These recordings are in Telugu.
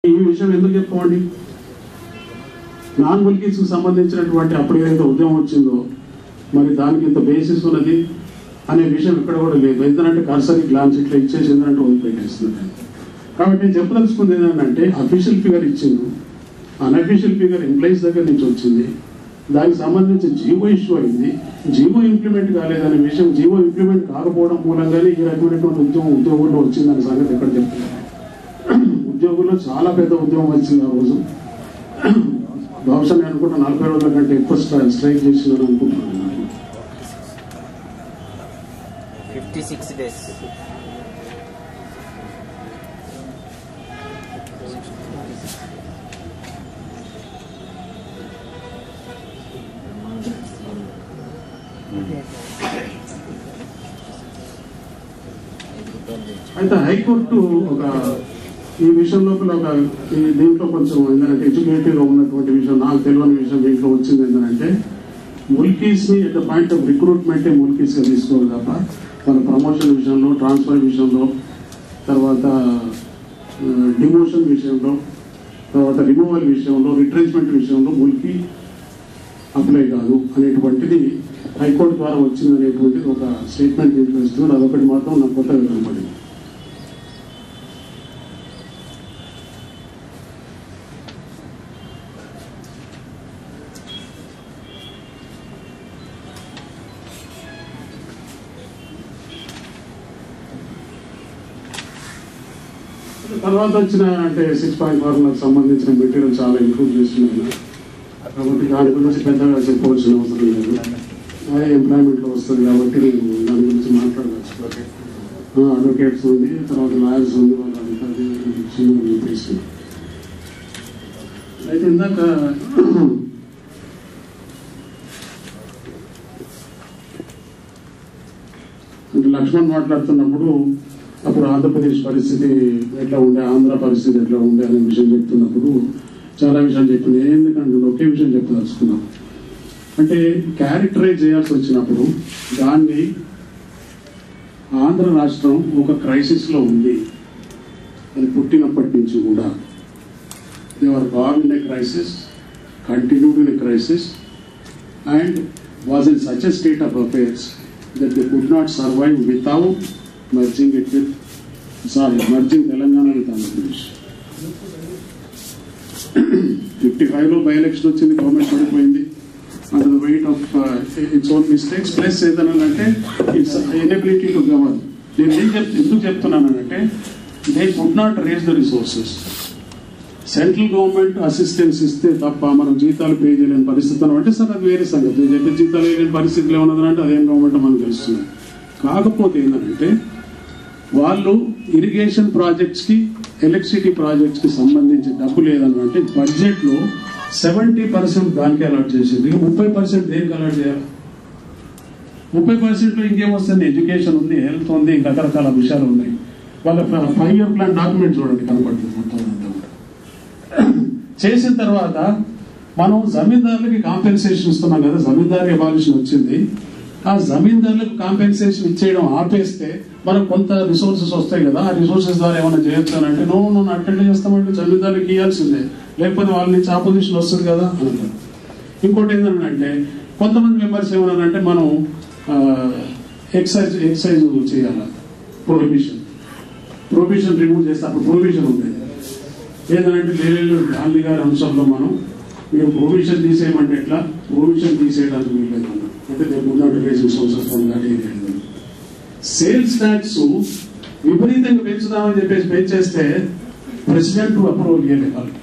ఈ విషయం ఎందుకు చెప్పుకోండి నాన్ ముల్కీస్ కు సంబంధించినటువంటి అప్పుడు ఏదైతే ఉద్యమం వచ్చిందో మరి దానికి ఇంత బేసిస్ ఉన్నది అనే విషయం ఇక్కడ కూడా లేదు ఎందుకంటే కర్సరీ గ్లాన్స్ ఇట్లా ఇచ్చేసి ఎందుకంటే వదిలిపెట్టేస్తుంది కాబట్టి నేను చెప్పదలుచుకుంది ఏంటంటే అఫీషియల్ ఫిగర్ ఇచ్చిండు అన్అఫీషియల్ ఫిగర్ ఎంప్లాయీస్ దగ్గర నుంచి వచ్చింది దానికి సంబంధించి జీవో ఇష్యూ అయింది జీవో ఇంప్లిమెంట్ కాలేదనే విషయం జీవో ఇంప్లిమెంట్ కాకపోవడం మూలంగానే ఈ రకమైనటువంటి ఉద్యమం ఉద్యోగుల్లో వచ్చిందనే సంగతి ఎక్కడ చెప్తున్నారు ఉద్యోగుల్లో చాలా పెద్ద ఉద్యమం వచ్చింది ఆ రోజు బహుశా నేను అనుకుంటా నలభై రోజుల కంటే ఎక్కువ స్ట్రై- స్ట్రైక్ చేసిందని అనుకుంటున్నాను నేను. ఫిఫ్టీ సిక్స్ డేస్ అయితే హైకోర్టు ఒక ఈ విషయం లోపల ఒక ఈ దీంట్లో కొంచెం ఏంటంటే ఎడ్యుకేటివ్ గా ఉన్నటువంటి విషయం నాకు తెలియని విషయం దీంట్లో వచ్చింది ఏంటంటే ముల్కీస్ ని at the point of recruitment ముల్కీస్ గా తీసుకోవాలి తప్ప వాళ్ళ ప్రమోషన్ విషయంలో ట్రాన్స్ఫర్ విషయంలో తర్వాత డిమోషన్ విషయంలో తర్వాత రిమూవల్ విషయంలో రిట్రెంచ్మెంట్ విషయంలో ముల్కీ అప్లై కాదు అనేటువంటిది హైకోర్టు ద్వారా వచ్చింది అనేటువంటిది ఒక స్టేట్మెంట్ దీంట్లో ఇస్తున్నారు అదొకటి మాత్రం నాకు కొత్తగా కనపడింది తర్వాత వచ్చిన అంటే సిక్స్ పాయింట్ ఫార్ములకు సంబంధించిన మెటీరియల్ చాలా ఇంప్రూవ్ చేస్తున్నాను కాబట్టి దాని గురించి పెద్దగా చెప్పవలసిన అవసరం లేదు అదే ఎంప్లాయ్మెంట్ లో వస్తుంది కాబట్టి నేను దాని గురించి మాట్లాడవచ్చు అడ్వకేట్స్ ఉంది తర్వాత లాయర్స్ ఉంది వాళ్ళు అంతా అది చిన్నగా చెప్పేసి అయితే ఇందాక అంటే లక్ష్మణ్ మాట్లాడుతున్నప్పుడు అప్పుడు ఆంధ్రప్రదేశ్ పరిస్థితి ఎట్లా ఉండే ఆంధ్ర పరిస్థితి ఎట్లా ఉండే అనే విషయం చెప్తున్నప్పుడు చాలా విషయాలు చెప్పింది ఎందుకంటే ఒకే విషయం చెప్పదలుచుకున్నాం అంటే క్యారెక్టరైజ్ చేయాల్సి వచ్చినప్పుడు దాన్ని ఆంధ్ర రాష్ట్రం ఒక క్రైసిస్ లో ఉంది అది పుట్టినప్పటి నుంచి కూడా they were born in a crisis continued in a crisis and was in such a state of affairs that they could not survive without merging it with, sorry, merging Telangana with Andhra Pradesh. Fifty five లో బై ఎలక్షన్ వచ్చింది గవర్నమెంట్ పడిపోయింది and the weight of its own mistakes plus ఏదనంటే ఇట్స్ ఎనబిలిటీ టు గవర్న్ నేను ఏం చెప్ ఎందుకు చెప్తున్నానంటే they could not raise the resources central government assistance ఇస్తే తప్ప మనం జీతాలు పే చేయలేని పరిస్థితి అంటే సార్ అది వేరే సంగతి నేను చెప్పే జీతాలు వేయలేని పరిస్థితులు ఏమన్నది అంటే అదేం గవర్నమెంట్ మనకు తెలుస్తుంది కాకపోతే ఏంటంటే వాళ్ళు ఇరిగేషన్ ప్రాజెక్ట్స్ కి ఎలక్ట్రిసిటీ ప్రాజెక్ట్స్ కి సంబంధించి డబ్బు లేదని అంటే బడ్జెట్ లో సెవెంటీ పర్సెంట్ దానికి అలాట్ చేసింది ఇక ముప్పై పర్సెంట్ దేనికి అలాట్ చేయాలి ముప్పై పర్సెంట్ లో ఇంకేం వస్తుంది ఎడ్యుకేషన్ ఉంది హెల్త్ ఉంది ఇంకా రకరకాల విషయాలు ఉన్నాయి వాళ్ళ ఫైవ్ ఇయర్ ప్లాన్ డాక్యుమెంట్ చూడండి కనపడుతుంది మొత్తం అంతా కూడా చేసిన తర్వాత మనం జమీందారులకి కాంపెన్సేషన్ ఇస్తున్నాం కదా జమీందారు ఎవాల్యూషన్ వచ్చింది ఆ జమీందారులకు కాంపెన్సేషన్ ఇచ్చేయడం ఆపేస్తే మనకు కొంత రిసోర్సెస్ వస్తాయి కదా ఆ రిసోర్సెస్ ద్వారా ఏమైనా చేయొచ్చు అని అంటే నువ్వు నువ్వు అటెండ్ చేస్తామంటే జమీందారులకు ఇవ్వాల్సిందే లేకపోతే వాళ్ళ నుంచి ఆపోజిషన్ వస్తుంది కదా అని అంటారు ఇంకోటి ఏంటంటే కొంతమంది మెంబర్స్ ఏమన్నారంటే మనం ఎక్సైజ్ ఎక్సైజ్ చేయాలి ప్రొహిబిషన్ ప్రొహిబిషన్ రిమూవ్ చేస్తే అప్పుడు ప్రొహిబిషన్ ఉండేది ఏదంటే లేదు గాంధీ గారి అంశంలో మనం మీరు ప్రొవిజన్ తీసేయమంటే ఎట్లా ప్రొవిజన్ తీసేయడానికి వీల్లేదు అన్నాం. అంటే నేను ముందు రేసింగ్ సోర్సెస్ కానీ ఇది లేదు. సేల్స్ ట్యాక్స్ విపరీతంగా పెంచుదామని చెప్పేసి పెంచేస్తే ప్రెసిడెంట్ అప్రూవల్ ఇవ్వలేదు వాళ్ళు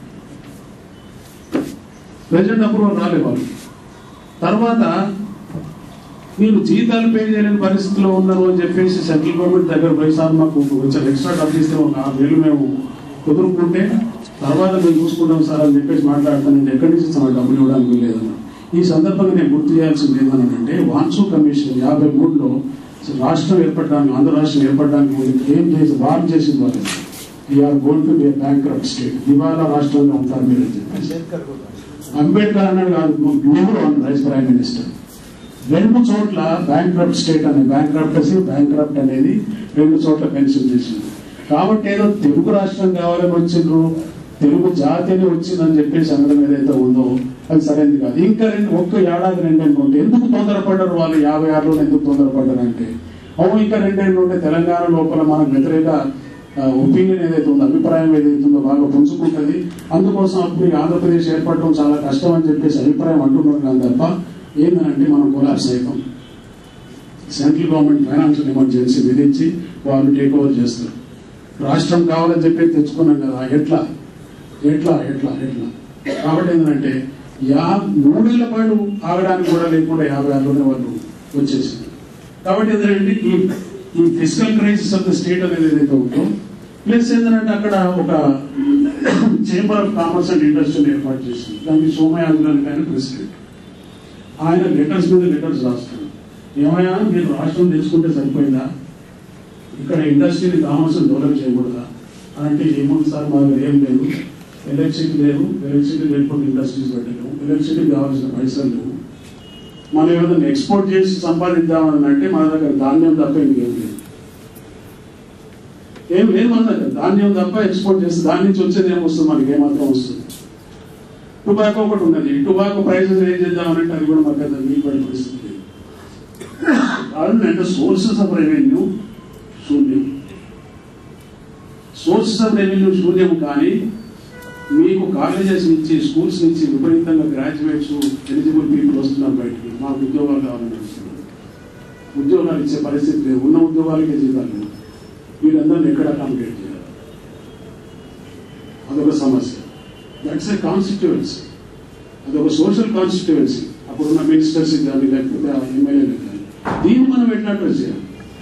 ప్రెసిడెంట్ అప్రూవల్ రాలే వాళ్ళు తర్వాత మీరు జీతాలు పే చేయలేని పరిస్థితిలో ఉన్నారు అని చెప్పేసి సెంట్రల్ గవర్నమెంట్ దగ్గర పోయి సార్ మాకు కొంచెం ఎక్స్ట్రా డబ్బులు ఇస్తే ఒక ఆరు వేలు మేము కుదురుకుంటే తర్వాత మేము చూసుకుంటాం సార్ అని చెప్పేసి మాట్లాడతాను నేను ఎక్కడి నుంచి ఇస్తాను డబ్బులు ఇవ్వడానికి లేదన్న ఈ సందర్భంగా నేను గుర్తు చేయాల్సింది ఏంటంటే వాన్సూ కమిషన్ యాభై మూడులో రాష్ట్రం ఏర్పడడానికి ఆంధ్ర రాష్ట్రం ఏర్పడడానికి ముందు ఏం చేసి వార్న్ చేసింది వాళ్ళు we are gonna be bank state దివాలా రాష్ట్రంలో ఉంటారు మీరు అని చెప్పేసి అంబేద్కర్ అన్నాడు కాదు ఎవరు అన్నారు ప్రైమ్ మినిస్టర్ రెండు చోట్ల బ్యాంక్ స్టేట్ అనే బ్యాంక్ బ్యాంక్ అనేది రెండు చోట్ల పెన్షన్ చేసింది కాబట్టి ఏదో తెలుగు రాష్ట్రం కావాలని వచ్చిండ్రు తెలుగు జాతిని వచ్చిందని చెప్పేసి అనడం ఏదైతే ఉందో అది సరైనది కాదు ఇంకా రెండు ఒక్క ఏడాది రెండేళ్ళు ఉంటే ఎందుకు తొందరపడ్డారు వాళ్ళు యాభై ఆరులో ఎందుకు తొందరపడ్డారు అంటే అవును ఇంకా రెండేళ్ళు ఉంటే తెలంగాణ లోపల మనకు వ్యతిరేక ఒపీనియన్ ఏదైతే ఉందో అభిప్రాయం ఏదైతే ఉందో బాగా పుంజుకుంటుంది అందుకోసం అప్పుడు ఈ ఆంధ్రప్రదేశ్ ఏర్పడటం చాలా కష్టం అని చెప్పేసి అభిప్రాయం అంటున్నారు కానీ తప్ప ఏంటంటే మనం కొలాప్స్ అవుతాం సెంట్రల్ గవర్నమెంట్ ఫైనాన్షియల్ ఎమర్జెన్సీ విధించి వాళ్ళు టేక్ ఓవర్ చేస్తారు రాష్ట్రం కావాలని చెప్పి తెచ్చుకున్నాం కదా ఎట్లా ఎట్లా ఎట్లా ఎట్లా కాబట్టి ఏంటంటే యా మూడేళ్ల పాటు ఆగడానికి కూడా లేకుండా యాభై ఆరులోనే వాళ్ళు వచ్చేసింది కాబట్టి ఏంటంటే ఈ ఈ fiscal crisis of the state అనేది ఏదైతే ఉందో ప్లస్ ఏంటంటే అక్కడ ఒక చేంబర్ ఆఫ్ కామర్స్ అండ్ ఇండస్ట్రీని ఏర్పాటు చేసింది దానికి సోమయ్య అంగులని ఆయన ప్రెసిడెంట్ ఆయన లెటర్స్ మీద లెటర్స్ రాస్తాడు ఏమయ్యా మీరు రాష్ట్రం తెలుసుకుంటే సరిపోయిందా ఇక్కడ ఇండస్ట్రీని కామర్స్ డెవలప్ చేయకూడదా అని అంటే ఏముంది సార్ మా దగ్గర ఏం లేదు ఎలక్ట్రిసిటీ లేదు ఎలక్ట్రిసిటీ లేకపోతే ఇండస్ట్రీస్ పెట్టలేము ఎలక్ట్రిసిటీ కావాల్సిన పైసలు లేవు మనం ఏదైనా ఎక్స్పోర్ట్ చేసి సంపాదిద్దామని అంటే మన దగ్గర ధాన్యం తప్ప ఇంకేం లేదు ఏం లేదు మన దగ్గర ధాన్యం తప్ప ఎక్స్పోర్ట్ చేస్తే దాని నుంచి వచ్చేది ఏమొస్తుంది మనకి ఏమాత్రం వస్తుంది టుబాకో ఒకటి ఉన్నది టుబాకో ప్రైసెస్ ఏం చేద్దామనంటే అది కూడా మాకు అది నీకు పరిస్థితి లేదు అంటే సోర్సెస్ ఆఫ్ రెవెన్యూ శూన్యం సోర్సెస్ ఆఫ్ రెవెన్యూ శూన్యం కానీ మీకు కాలేజెస్ నుంచి స్కూల్స్ నుంచి విపరీతంగా గ్రాడ్యుయేట్స్ ఎలిజిబుల్ పీపుల్ వస్తున్నారు బయటికి మాకు ఉద్యోగాలు కావాలని అడుగుతున్నారు ఉద్యోగాలు ఇచ్చే పరిస్థితి లేదు ఉన్న ఉద్యోగాలకే జీతాలు లేదు వీళ్ళందరినీ ఎక్కడ అకామిడేట్ చేయాలి అదొక సమస్య దట్స్ ఏ కాన్స్టిట్యువెన్సీ అదొక సోషల్ కాన్స్టిట్యువెన్సీ అప్పుడున్న మినిస్టర్స్ కానీ లేకపోతే ఎమ్మెల్యేలు కానీ దీన్ని మనం ఎట్లా అడ్రస్ చేయాలి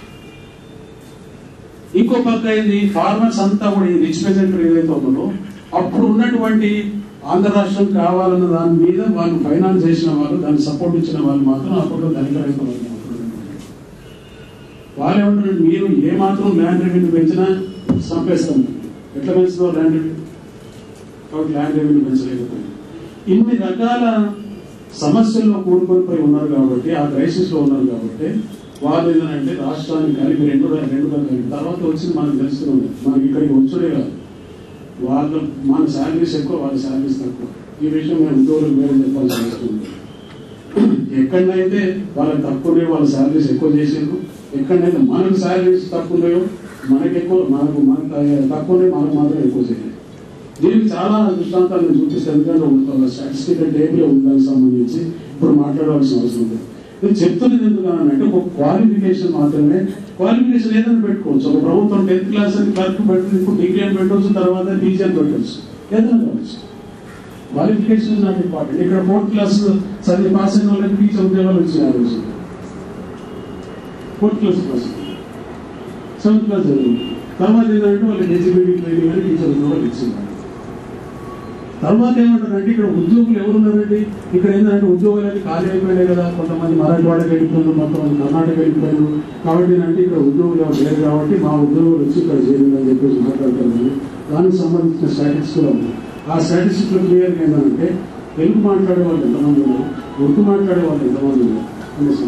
ఇంకో పక్క ఏంది ఫార్మర్స్ అంతా కూడా ఈ రిచ్ పెజెంట్ ఏదైతే ఉందో అప్పుడు ఉన్నటువంటి ఆంధ్ర రాష్ట్రం కావాలన్న దాని మీద వాళ్ళు ఫైనాన్స్ చేసిన వాళ్ళు దాన్ని సపోర్ట్ ఇచ్చిన వాళ్ళు మాత్రం అప్పట్లో ధనిక రైతులు వాళ్ళు అప్పుడు ఉన్నటువంటి. వాళ్ళు ఏమంటారు మీరు ఏ మాత్రం ల్యాండ్ రెవెన్యూ పెంచినా చంపేస్తాం ఎట్లా పెంచుతావు ల్యాండ్ రెవెన్యూ కాబట్టి ల్యాండ్ రెవెన్యూ పెంచలేకపోయింది ఇన్ని రకాల సమస్యల్లో కూడుకొని పోయి ఉన్నారు కాబట్టి ఆ క్రైసిస్ లో ఉన్నారు కాబట్టి వాళ్ళు ఏదంటే రాష్ట్రాన్ని కలిపి రెండు రెండు కలిపి తర్వాత వచ్చింది మనకు తెలుస్తుంది మనకి ఇక్కడికి వచ్చుడే కాదు వాళ్ళ మన శాలరీస్ ఎక్కువ వాళ్ళ శాలరీస్ తక్కువ ఈ విషయం మేము ఉద్యోగులకు వేరే చెప్పాల్సి వస్తుంది ఎక్కడైతే వాళ్ళకి తక్కువనే వాళ్ళ శాలరీస్ ఎక్కువ చేసేందుకు ఎక్కడైతే మనకు శాలరీస్ తక్కువ ఉన్నాయో మనకి ఎక్కువ మనకు మనకు తక్కువనే మనకు మాత్రం ఎక్కువ చేయాలి దీనికి చాలా దృష్టాంతాలు నేను చూపిస్తాను ఎందుకంటే ఒక స్టాటిస్టికల్ టేబుల్ ఉంది దానికి సంబంధించి ఇప్పుడు మాట్లాడవలసిన అవసరం లేదు నేను చెప్తున్నది ఎందుకు అని అంటే ఒక క్వాలిఫికేషన్ మాత్రమే క్వాలిఫికేషన్ ఏదైనా పెట్టుకోవచ్చు ఒక ప్రభుత్వం టెన్త్ క్లాస్ అని క్లర్క్ పెట్టుకుని ఇప్పుడు డిగ్రీ అని పెట్టవచ్చు తర్వాత పీజీ అని పెట్టవచ్చు ఏదైనా కావచ్చు క్వాలిఫికేషన్ నాట్ ఇంపార్టెంట్ ఇక్కడ ఫోర్త్ క్లాస్ చదివి పాస్ అయిన వాళ్ళకి టీచర్ ఉద్యోగాలు వచ్చినాయి ఆ రోజు fourth class pass seventh class చదివి తర్వాత ఏంటంటే వాళ్ళకి ఎలిజిబిలిటీ ట్రైనింగ్ అని టీచర్ ఉద్యోగాలు ఇచ్చింది తర్వాత ఏమంటారంటే ఇక్కడ ఉద్యోగులు ఎవరున్నారండి ఇక్కడ ఏంటంటే ఉద్యోగాలన్నీ ఖాళీ అయిపోయినాయి కదా కొంతమంది మరాఠవాడకి వెళ్ళిపోయారు కొంతమంది కర్ణాటక వెళ్ళిపోయారు కాబట్టి ఏంటంటే ఇక్కడ ఉద్యోగులు ఎవరు లేరు కాబట్టి మా ఉద్యోగులు వచ్చి ఇక్కడ చేరిందని చెప్పేసి మాట్లాడతారు దానికి సంబంధించిన స్టాటిస్టిక్స్ కూడా ఉన్నాయి ఆ స్టాటిస్టిక్స్ క్లియర్ ఏంటంటే తెలుగు మాట్లాడే వాళ్ళు ఎంతమంది ఉన్నారు ఉర్దూ మాట్లాడే వాళ్ళు ఎంతమంది ఉన్నారు అనేసి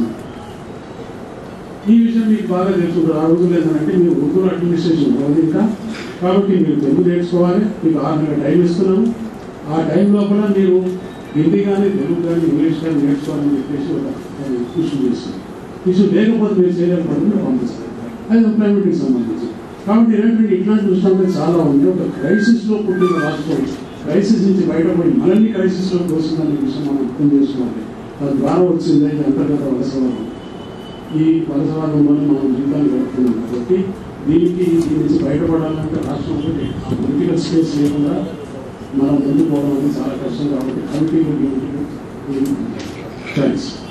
ఈ విషయం మీకు బాగా తెలుసు ఆ రోజులు ఏంటంటే మీరు ఉర్దూ అడ్మినిస్ట్రేషన్ ఉంది ఇంకా కాబట్టి మీరు తెలుగు నేర్చుకోవాలి మీకు ఆరు నెలల టైం ఇస్తున్నాము ఆ టైం లోపల మీరు హిందీ కానీ తెలుగు కానీ ఇంగ్లీష్ కానీ నేర్చుకోవాలని చెప్పేసి ఒక ఇష్యూ చేస్తుంది ఇష్యూ లేకపోతే మీరు చేయలేకపోతే మీరు పంపిస్తారు అది ఎంప్లాయ్మెంట్కి సంబంధించి కాబట్టి ఏంటంటే ఇట్లాంటి దృష్టాంతం చాలా ఉంది ఒక క్రైసిస్ లో పుట్టిన రాష్ట్రం క్రైసిస్ నుంచి బయటపడి మనల్ని క్రైసిస్ లో వస్తుందనే విషయం మనం అర్థం చేసుకోవాలి తద్వారా వచ్చింది ఇది అంతర్గత వలసవాదం ఈ వలసవాదంలోనే మనం జీవితాన్ని గడుపుతున్నాం కాబట్టి దీనికి దీని నుంచి బయటపడాలంటే రాష్ట్రం ఒకటి ఆ పొలిటికల్ స్పేస్ లేకుండా మనం ముందుకు పోవడం అనేది చాలా కష్టం కాబట్టి కమిటీలు థ్యాంక్స్